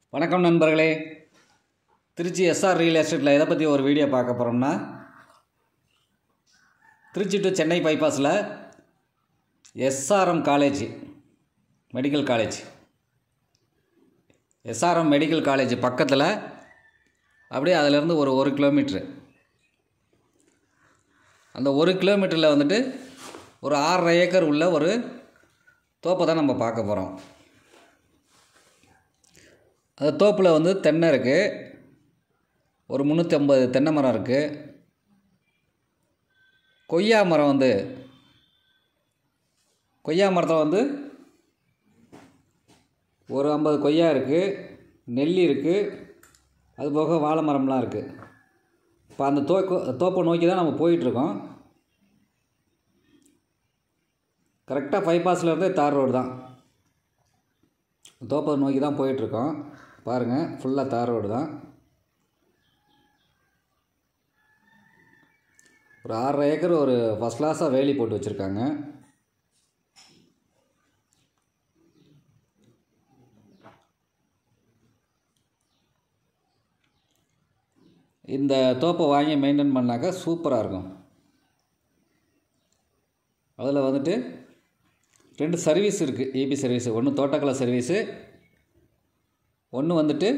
வணக்கம் நண்பர்களே Trichy SR real எஸ்டேட்டில் எதை பற்றி ஒரு வீடியோ பார்க்க போகிறோம்னா திருச்சி டு சென்னை பைபாஸில் SRM college medical college SRM medical college பக்கத்தில் அப்படியே அதிலேருந்து ஒரு ஒரு கிலோமீட்ரு அந்த ஒரு கிலோமீட்டரில் வந்துட்டு ஒரு ஆறரை ஏக்கர் உள்ள ஒரு தோப்பை தான் நம்ம பார்க்க போகிறோம் அந்த தோப்பில் வந்து தென்னை இருக்குது ஒரு முந்நூற்றி ஐம்பது தென்னை மரம் இருக்குது கொய்யா மரம் வந்து கொய்யா மரத்தில் வந்து ஒரு ஐம்பது கொய்யா இருக்குது நெல்லி இருக்குது அது போக வாழை மரம்லாம் இருக்குது இப்போ அந்த தோப்பு தோப்பை நோக்கி தான் நம்ம போயிட்டுருக்கோம் கரெக்டாக பைபாஸில் இருந்தே தார் ரோடு தான் தோப்பை நோக்கி தான் போயிட்டுருக்கோம் பாருங்கள் ஃபுல்லாக தார் ரோடு தான் ஒரு ஆறரை ஏக்கர் ஒரு ஃபஸ்ட் கிளாஸாக வேலி போட்டு வச்சுருக்காங்க இந்த தோப்பை வாங்கி மெயின்டைன் பண்ணாக்கா சூப்பராக இருக்கும் அதில் வந்துட்டு ரெண்டு சர்வீஸ் இருக்குது இபி சர்வீஸு ஒன்று தோட்டக்கலை சர்வீஸு ஒன்று வந்துட்டு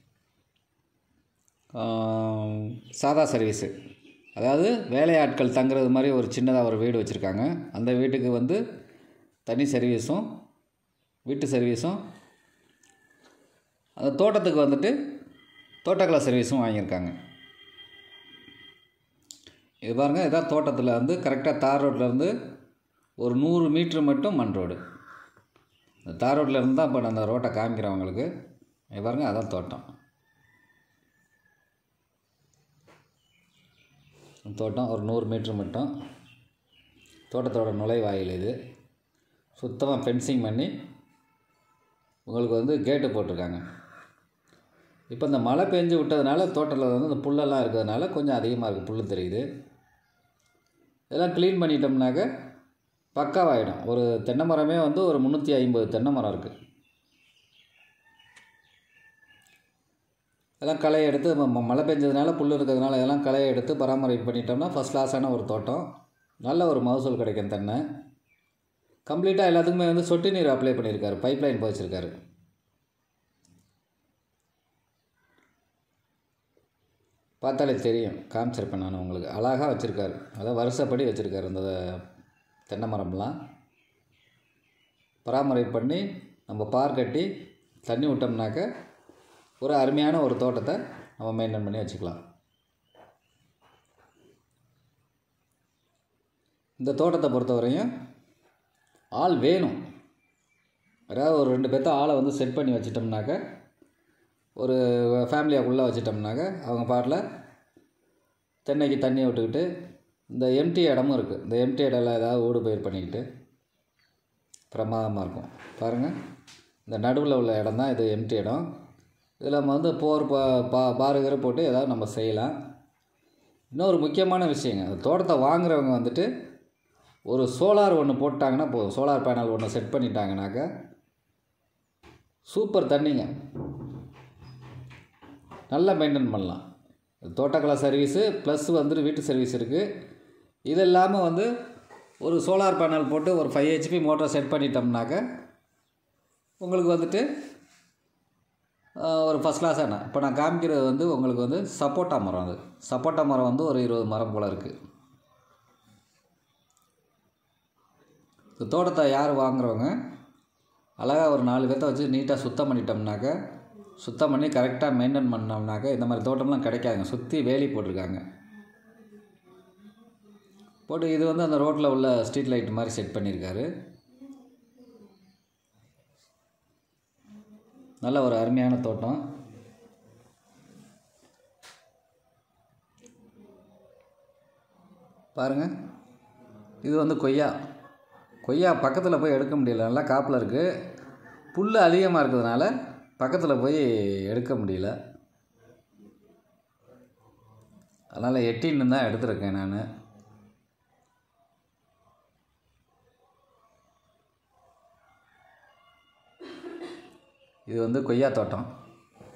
ஆம், சாதா சர்வீஸு அதாவது வேலையாட்கள் தங்குறது மாதிரி ஒரு சின்னதாக ஒரு வீடு வச்சுருக்காங்க அந்த வீட்டுக்கு வந்து தனி சர்வீஸும் வீட்டு சர்வீஸும் அந்த தோட்டத்துக்கு வந்துட்டு தோட்டக்கலை சர்வீஸும் வாங்கியிருக்காங்க இது பாருங்கள் இதான் தோட்டத்தில் வந்து கரெக்டாக தார் ரோட்லேருந்து ஒரு நூறு மீட்ரு மட்டும் மண் ரோடு இந்த தார் ரோட்டில் இருந்து தான் இப்போ நான் அந்த ரோட்டை காமிக்கிறேன் உங்களுக்கு இது பாருங்க அதான் தோட்டம் தோட்டம் ஒரு நூறு மீட்ரு மட்டும் தோட்டத்தோட நுழைவாயில் இது சுத்தமாக ஃபென்சிங் பண்ணி உங்களுக்கு வந்து கேட்டு போட்டிருக்காங்க இப்போ இந்த மழை பெஞ்சு விட்டதுனால தோட்டத்தில் வந்து இந்த புல்லெல்லாம் இருக்கிறதுனால கொஞ்சம் அதிகமாக இருக்குது புல் தெரியுது இதெல்லாம் க்ளீன் பண்ணிட்டோம்னாக்க பக்காவாயிடும் ஒரு தென்னை மரமே வந்து ஒரு முந்நூற்றி ஐம்பது தென்னை மரம் இருக்குது இதெல்லாம் களையை எடுத்து ம- ம- மழை பெஞ்சதுனால புல் இருக்கிறதுனால இதெல்லாம் களையை எடுத்து பராமரிப்பு பண்ணிட்டோம்னா ஃபஸ்ட் கிளாஸான ஒரு தோட்டம் நல்ல ஒரு மகசூல் கிடைக்கும் தென்னை கம்ப்ளீட்டாக எல்லாத்துக்குமே வந்து சொட்டு நீர் அப்ளை பண்ணியிருக்காரு பைப் லைன் வச்சுருக்காரு பார்த்தாலே தெரியும் காமிச்சிருப்பேன் நான் உங்களுக்கு அழகாக வச்சுருக்காரு அதான் வருஷப்படி வச்சுருக்காரு இந்த தென்னை மரம்லாம் பராமரிப்பு பண்ணி நம்ம பார் கட்டி தண்ணி விட்டோம்னாக்க ஒரு அருமையான ஒரு தோட்டத்தை நம்ம மெயின்டைன் பண்ணி வச்சுக்கலாம் இந்த தோட்டத்தை பொறுத்தவரையும் ஆள் வேணும் அதாவது ஒரு ரெண்டு பேர்த்த ஆளை வந்து செட் பண்ணி வச்சிட்டோம்னாக்க ஒரு ஃபேமிலியாக்குள்ளே வச்சிட்டோம்னாக்க அவங்க பாட்டில் தென்னைக்கு தண்ணி விட்டுக்கிட்டு இந்த எம்டி இடமும் இருக்குது இந்த எம்டி இடம்ல ஏதாவது ஊடு பயிர் பண்ணிக்கிட்டு பிரமாதமாக இருக்கும் பாருங்கள் இந்த நடுவில் உள்ள இடம் தான் இது எம்டி இடம் இதில் நம்ம வந்து போர் பா பா பாருகிற போட்டு ஏதாவது நம்ம செய்யலாம் இன்னொரு முக்கியமான விஷயங்க அந்த தோட்டத்தை வாங்குறவங்க வந்துட்டு ஒரு சோலார் ஒன்று போட்டாங்கன்னா போதும் சோலார் பேனல் ஒன்று செட் பண்ணிட்டாங்கனாக்கா சூப்பர் தண்ணிங்க நல்லா மெயின்டைன் பண்ணலாம் தோட்டக்கலை சர்வீஸு ப்ளஸ் வந்துட்டு வீட்டு சர்வீஸ் இருக்குது இது இல்லாமல் வந்து ஒரு சோலார் பேனல் போட்டு ஒரு ஃபைவ் ஹெச்பி மோட்டர் செட் பண்ணிட்டோம்னாக்க உங்களுக்கு வந்துட்டு ஆஹ், ஒரு ஃபஸ்ட் கிளாஸான இப்போ நான் காமிக்கிறது வந்து உங்களுக்கு வந்து சப்போட்டா மரம் அது சப்போட்டா மரம் வந்து ஒரு இருபது மரம் போல் இருக்குது இந்த தோட்டத்தை யார் வாங்குறவங்க அழகாக ஒரு நாலு பேர்த்த வச்சு நீட்டாக சுத்தம் பண்ணிட்டோம்னாக்க சுத்தம் பண்ணி கரெக்டாக மெயின்டைன் பண்ணோம்னாக்க இந்த மாதிரி தோட்டம்லாம் கிடைக்காதுங்க சுற்றி வேலி போட்டிருக்காங்க போட்டு இது வந்து அந்த ரோட்டில் உள்ள ஸ்ட்ரீட் லைட் மாதிரி செட் பண்ணியிருக்காரு நல்ல ஒரு அருமையான தோட்டம் பாருங்கள் இது வந்து கொய்யா கொய்யா பக்கத்தில் போய் எடுக்க முடியல நல்லா காப்பில் இருக்குது புல் அதிகமாக இருக்கிறதுனால பக்கத்தில் போய் எடுக்க முடியல அதனால் எட்டின்னு தான் எடுத்திருக்கேன் நான் இது வந்து கொய்யா தோட்டம்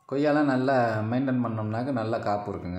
கொய்யாலாம் நல்லா மெயின்டைன் பண்ணோம்னாக்க நல்லா காப்பு இருக்குங்க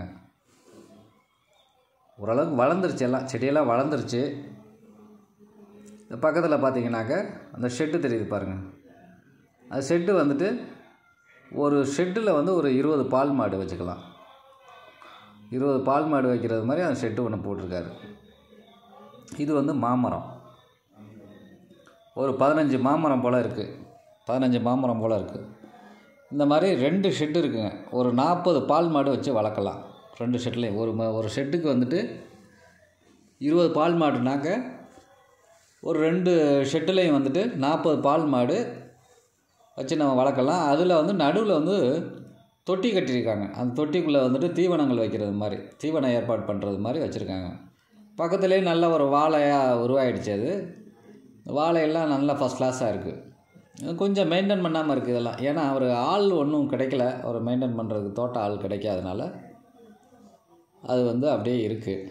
ஓரளவுக்கு வளர்ந்துருச்சு எல்லாம் செடியெல்லாம் வளர்ந்துருச்சு இந்த பக்கத்தில் பார்த்தீங்கன்னாக்க அந்த ஷெட்டு தெரியுது பாருங்கள் அந்த ஷெட்டு வந்துட்டு ஒரு ஷெட்டில் வந்து ஒரு இருபது பால் மாடு வச்சுக்கலாம் இருபது பால் மாடு வைக்கிறது மாதிரி அந்த ஷெட்டு ஒன்று போட்டிருக்காரு இது வந்து மாமரம் ஒரு பதினஞ்சு மாமரம் போல் இருக்குது பதினஞ்சு மாமரம் போல் இருக்குது இந்த மாதிரி ரெண்டு ஷெட்டு இருக்குங்க ஒரு நாற்பது பால் மாடு வச்சு வளர்க்கலாம் ரெண்டு ஷெட்லேயும் ஒரு ம- ஒரு ஷெட்டுக்கு வந்துட்டு இருபது பால் மாடுனாக்க ஒரு ரெண்டு ஷெட்டுலேயும் வந்துட்டு நாற்பது பால் மாடு வச்சு நம்ம வளர்க்கலாம் அதில் வந்து நடுவில் வந்து தொட்டி கட்டியிருக்காங்க அந்த தொட்டிக்குள்ளே வந்துட்டு தீவனங்கள் வைக்கிறது மாதிரி தீவனம் ஏற்பாடு பண்ணுறது மாதிரி வச்சுருக்காங்க பக்கத்துலேயே நல்ல ஒரு வாழையாக உருவாயிடுச்சு அது வாழையெல்லாம் நல்லா ஃபஸ்ட் கிளாஸாக இருக்குது கொஞ்சம் மெயின்டைன் பண்ணாமல் இருக்குது இதெல்லாம் ஏன்னா அவர் ஆள் ஒன்றும் கிடைக்கல அவர் மெயின்டைன் பண்ணுறதுக்கு தோட்ட ஆள் கிடைக்காதனால அது வந்து அப்படியே இருக்குது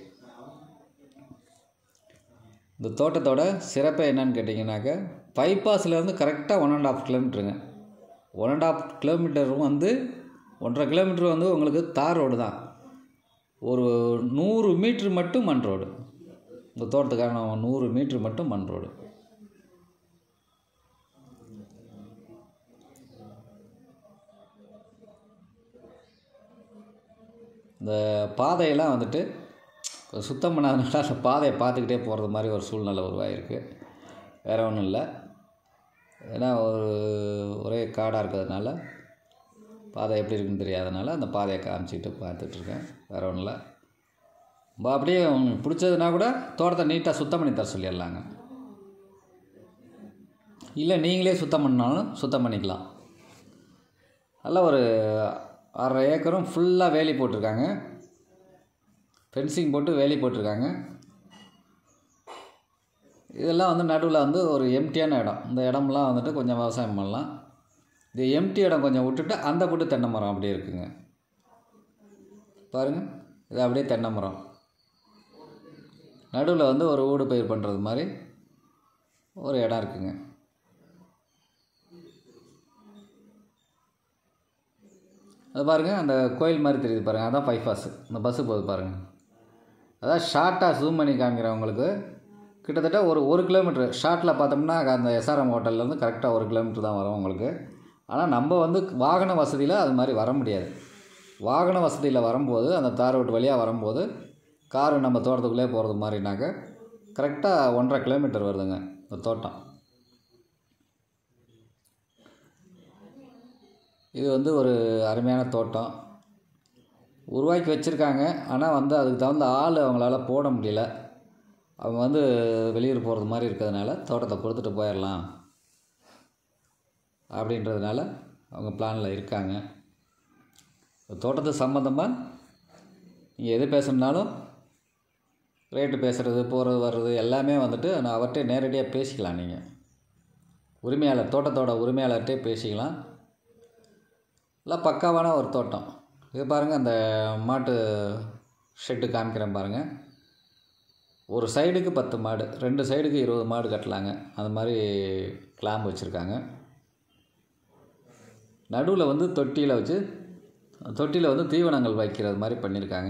இந்த தோட்டத்தோட சிறப்பு என்னன்னு கேட்டிங்கனாக்க பைபாஸ்லேருந்து கரெக்டாக ஒன் அண்ட் ஆஃப் கிலோமீட்டருங்க ஒன் அண்ட் ஆஃப் கிலோமீட்டரும் வந்து ஒன்றரை கிலோமீட்டர் வந்து உங்களுக்கு தார் ரோடு தான் ஒரு நூறு மீட்ரு மட்டும் மண் ரோடு இந்த தோட்டத்துக்கான நூறு மீட்ரு மட்டும் மண் ரோடு இந்த பாதையெல்லாம் வந்துட்டு சுத்தம் பண்ணாதனால அந்த பாதையை பார்த்துக்கிட்டே போகிறது மாதிரி ஒரு சூழ்நிலை உருவாகிருக்கு வேறு ஒன்றும் இல்லை ஏன்னா ஒரு ஒரே காடாக இருக்கிறதுனால பாதை எப்படி இருக்குன்னு தெரியாதனால அந்த பாதையை காமிச்சிக்கிட்டு பார்த்துட்ருக்கேன் வேறு ஒன்றும் இல்லை நம்ம அப்படியே உங்களுக்கு பிடிச்சதுனா கூட தோட்டத்தை நீட்டாக சுத்தம் பண்ணி தர சொல்லிடலாங்க இல்லை நீங்களே சுத்தம் பண்ணாலும் சுத்தம் பண்ணிக்கலாம் நல்ல ஒரு அரை ஏக்கரும் ஃபுல்லாக வேலி போட்டிருக்காங்க ஃபென்சிங் போட்டு வேலி போட்டிருக்காங்க இதெல்லாம் வந்து நடுவில் வந்து ஒரு எம்டியான இடம் இந்த இடம்லாம் வந்துட்டு கொஞ்சம் விவசாயம் பண்ணலாம் இது எம்டி இடம் கொஞ்சம் விட்டுட்டு அந்த போட்டு தென்னை மரம் அப்படியே இருக்குங்க பாருங்கள் இது அப்படியே தென்னை மரம் நடுவில் வந்து ஒரு ஊடு பயிர் பண்ணுறது மாதிரி ஒரு இடம் இருக்குங்க அது பாருங்கள் அந்த கோயில் மாதிரி தெரியுது பாருங்கள் அதான் பைபாஸ் இந்த பஸ்ஸு போகுது பாருங்கள் அதான் ஷார்ட்டாக ஜூம் பண்ணி காமிக்கிறவங்களுக்கு கிட்டத்தட்ட ஒரு ஒரு கிலோமீட்ரு ஷார்ட்டில் பார்த்தோம்னா அந்த எஸ்ஆர்எம் ஹோட்டல்லேருந்து கரெக்டாக ஒரு கிலோமீட்டர் தான் வரும் உங்களுக்கு ஆனால் நம்ம வந்து வாகன வசதியில் அது மாதிரி வர முடியாது வாகன வசதியில் வரும்போது அந்த தார் ரோட்டு வழியாக வரும்போது காரு நம்ம தோட்டத்துக்குள்ளே போகிறது மாதிரினாக்க கரெக்டாக ஒன்றரை கிலோமீட்டர் வருதுங்க இந்த தோட்டம் இது வந்து ஒரு அருமையான தோட்டம் உருவாக்கி வச்சுருக்காங்க ஆனால் வந்து அதுக்கு தகுந்த ஆள் அவங்களால போட முடியல அவங்க வந்து வெளியூர் போகிறது மாதிரி இருக்கிறதுனால தோட்டத்தை கொடுத்துட்டு போயிடலாம் அப்படின்றதுனால அவங்க பிளானில் இருக்காங்க தோட்டத்து சம்மந்தமாக நீங்கள் எது பேசணுன்னாலும் ரேட்டு பேசுகிறது போகிறது வர்றது எல்லாமே வந்துட்டு நான் அவர்கிட்ட நேரடியாக பேசிக்கலாம் நீங்கள் உரிமையாளர் தோட்டத்தோட உரிமையாளர்கிட்டே பேசிக்கலாம் எல்லாம் பக்காவான ஒரு தோட்டம் இது பாருங்கள் அந்த மாட்டு ஷெட்டு காமிக்கிறேன் பாருங்கள் ஒரு சைடுக்கு பத்து மாடு ரெண்டு சைடுக்கு இருபது மாடு கட்டலாங்க அந்த மாதிரி கிளாம்பு வச்சுருக்காங்க நடுவில் வந்து தொட்டியில் வச்சு தொட்டியில் வந்து தீவனங்கள் வைக்கிறது மாதிரி பண்ணியிருக்காங்க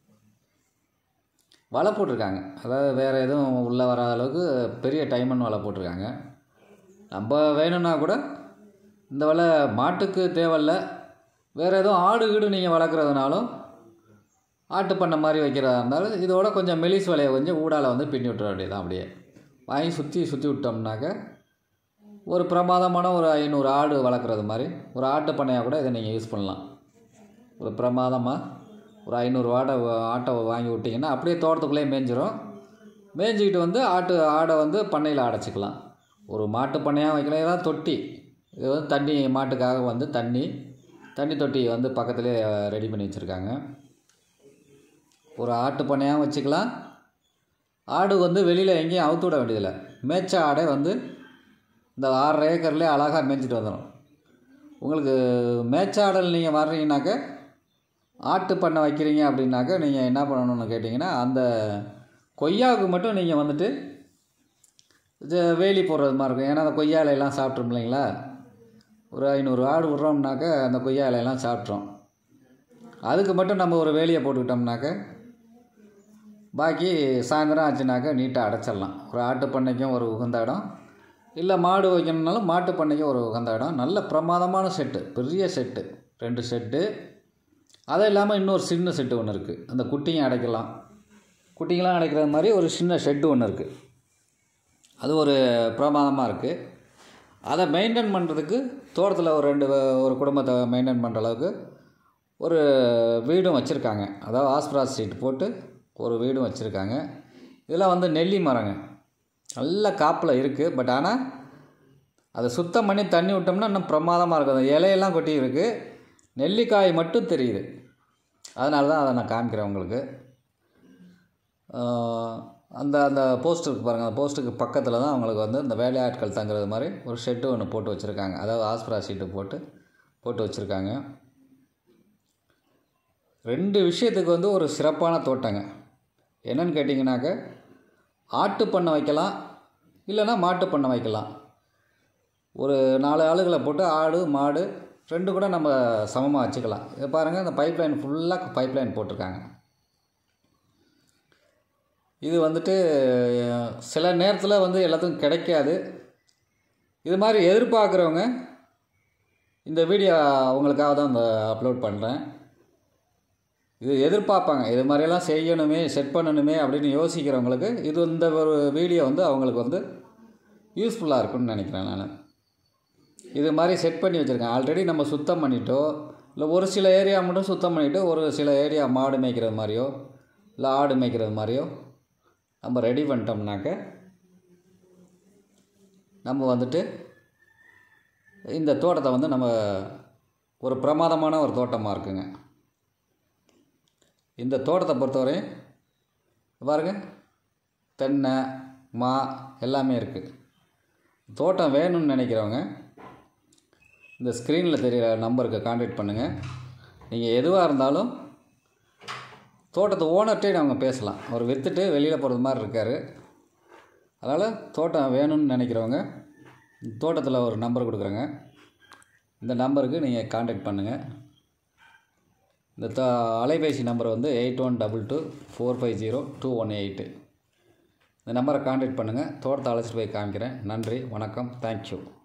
வலை போட்டிருக்காங்க அதாவது வேறு எதுவும் உள்ளே வராத அளவுக்கு பெரிய டைமண்ட் வலை போட்டிருக்காங்க நம்ம வேணும்னா கூட இந்த வலை மாட்டுக்கு தேவையில்ல வேறு எதுவும் ஆடு கீடு நீங்கள் வளர்க்குறதுனாலும் ஆட்டு பண்ணை மாதிரி வைக்கிறதா இருந்தாலும் இதோட கொஞ்சம் மெலிஸ் வலையை கொஞ்சம் ஊடால வந்து பின்னி விட்டுற வேண்டியதான் அப்படியே வாங்கி சுற்றி சுற்றி விட்டோம்னாக்க ஒரு பிரமாதமான ஒரு ஐநூறு ஆடு வளர்க்குறது மாதிரி ஒரு ஆட்டு பண்ணையாக கூட இதை நீங்கள் யூஸ் பண்ணலாம் ஒரு பிரமாதமாக ஒரு ஐநூறு ஆடை ஆட்டை வாங்கி விட்டிங்கன்னா அப்படியே தோட்டத்துக்குள்ளேயே மேய்ஞ்சிரும் மேய்ஞ்சிக்கிட்டு வந்து ஆட்டு ஆடை வந்து பண்ணையில் அடைச்சிக்கலாம் ஒரு மாட்டு பண்ணையாக வைக்கலாம் இதெல்லாம் தொட்டி இது வந்து தண்ணி மாட்டுக்காக வந்து தண்ணி தண்ணி தொட்டி வந்து பக்கத்துலேயே ரெடி பண்ணி வச்சுருக்காங்க ஒரு ஆட்டு பண்ணையாக வச்சுக்கலாம் ஆடு வந்து வெளியில் எங்கேயும் அவுத்து விட வேண்டியதில்லை மேய்ச்ச ஆடை வந்து இந்த ஆறரை ஏக்கர்லேயே அழகாக மேய்ஞ்சிட்டு வந்துடும் உங்களுக்கு மேய்ச்சாடல் நீங்கள் வர்றீங்கனாக்க ஆட்டு பண்ணை வைக்கிறீங்க அப்படின்னாக்க நீங்கள் என்ன பண்ணணும்னு கேட்டிங்கன்னா அந்த கொய்யாவுக்கு மட்டும் நீங்கள் வந்துட்டு இது வேலி போடுறது மாதிரி இருக்கும் ஏன்னா அந்த கொய்யால எல்லாம் சாப்பிட்ரும் இல்லைங்களா ஒரு ஐநூறு ஆடு விட்றோம்னாக்க அந்த கொய்யா இலையெல்லாம் சாப்பிட்றோம் அதுக்கு மட்டும் நம்ம ஒரு வேலியை போட்டுக்கிட்டோம்னாக்க பாக்கி சாயந்தரம் ஆச்சுனாக்கா நீட்டாக அடைச்சிடலாம் ஒரு ஆட்டு பண்ணைக்கும் ஒரு உகந்த இடம் இல்லை மாடு வைக்கணுன்னாலும் மாட்டு பண்ணைக்கும் ஒரு உகந்த இடம் நல்ல பிரமாதமான செட்டு பெரிய செட்டு ரெண்டு செட்டு அது இல்லாமல் இன்னொரு சின்ன செட்டு ஒன்று இருக்குது அந்த குட்டியும் அடைக்கலாம் குட்டிங்கெலாம் அடைக்கிறது மாதிரி ஒரு சின்ன ஷெட்டு ஒன்று இருக்குது அது ஒரு பிரமாதமாக இருக்குது அதை மெயின்டைன் பண்ணுறதுக்கு தோட்டத்தில் ஒரு ரெண்டு ஒரு குடும்பத்தை மெயின்டைன் பண்ணுற அளவுக்கு ஒரு வீடும் வச்சுருக்காங்க அதாவது ஆஸ்பிராஸ் சீட் போட்டு ஒரு வீடும் வச்சுருக்காங்க இதெல்லாம் வந்து நெல்லி மரங்க நல்ல காப்பில் இருக்குது பட் ஆனால் அதை சுத்தம் பண்ணி தண்ணி விட்டோம்னா இன்னும் பிரமாதமாக இருக்கும் அந்த இலையெல்லாம் கொட்டி இருக்குது நெல்லிக்காய் மட்டும் தெரியுது அதனால தான் அதை நான் காமிக்கிறேன் உங்களுக்கு அந்த அந்த போஸ்ட் இருக்கு பாருங்கள் அந்த போஸ்ட்டுக்கு பக்கத்தில் தான் அவங்களுக்கு வந்து இந்த வேலையாட்கள் தங்குறது மாதிரி ஒரு ஷெட்டு ஒன்று போட்டு வச்சுருக்காங்க அதாவது ஆஸ்பிரா ஷீட்டு போட்டு போட்டு வச்சுருக்காங்க ரெண்டு விஷயத்துக்கு வந்து ஒரு சிறப்பான தோட்டங்க என்னன்னு கேட்டிங்கனாக்க ஆட்டு பண்ணை வைக்கலாம் இல்லைன்னா மாட்டு பண்ணை வைக்கலாம் ஒரு நாலு ஆளுகளை போட்டு ஆடு மாடு ரெண்டு கூட நம்ம சமமாக வச்சுக்கலாம் இதை பாருங்கள் இந்த பைப் லைன் ஃபுல்லாக பைப் லைன் போட்டிருக்காங்க இது வந்துட்டு சில நேரத்தில் வந்து எல்லாத்துக்கும் கிடைக்காது இது மாதிரி எதிர்பார்க்குறவங்க இந்த வீடியோ அவங்களுக்காக தான் இந்த அப்லோட் பண்ணுறேன் இது எதிர்பார்ப்பாங்க இது மாதிரியெல்லாம் செய்யணுமே செட் பண்ணணுமே அப்படின்னு யோசிக்கிறவங்களுக்கு இது இந்த ஒரு வீடியோ வந்து அவங்களுக்கு வந்து யூஸ்ஃபுல்லாக இருக்கும்னு நினைக்கிறேன் நான் இது மாதிரி செட் பண்ணி வச்சுருக்கேன் ஆல்ரெடி நம்ம சுத்தம் பண்ணிட்டோ இல்லை ஒரு சில ஏரியா மட்டும் சுத்தம் பண்ணிவிட்டு ஒரு சில ஏரியா மாடு மேய்க்கிறது மாதிரியோ இல்லை ஆடு மேய்க்கிறது மாதிரியோ நம்ம ரெடி பண்ணிட்டோம்னாக்க நம்ம வந்துட்டு இந்த தோட்டத்தை வந்து நம்ம ஒரு பிரமாதமான ஒரு தோட்டமாக இருக்குங்க இந்த தோட்டத்தை பொறுத்தவரை பாருங்க தென்னை மா எல்லாமே இருக்குது தோட்டம் வேணும்னு நினைக்கிறவங்க இந்த ஸ்க்ரீனில் தெரிகிற நம்பருக்கு காண்டாக்ட் பண்ணுங்கள் நீங்கள் எதுவாக இருந்தாலும் தோட்டத்தை ஓனர்கிட்டே நாங்கள் பேசலாம் அவர் விற்றுட்டு வெளியில் போகிறது மாதிரி இருக்கார் அதனால் தோட்டம் வேணும்னு நினைக்கிறவங்க தோட்டத்தில் ஒரு நம்பர் கொடுக்குறேங்க இந்த நம்பருக்கு நீங்கள் காண்டாக்ட் பண்ணுங்கள் இந்த த அலைபேசி நம்பர் வந்து eight one double two four five zero two one eight இந்த நம்பரை காண்டாக்ட் பண்ணுங்கள் தோட்டத்தை அழைச்சிட்டு போய் காமிக்கிறேன் நன்றி வணக்கம் தேங்க்யூ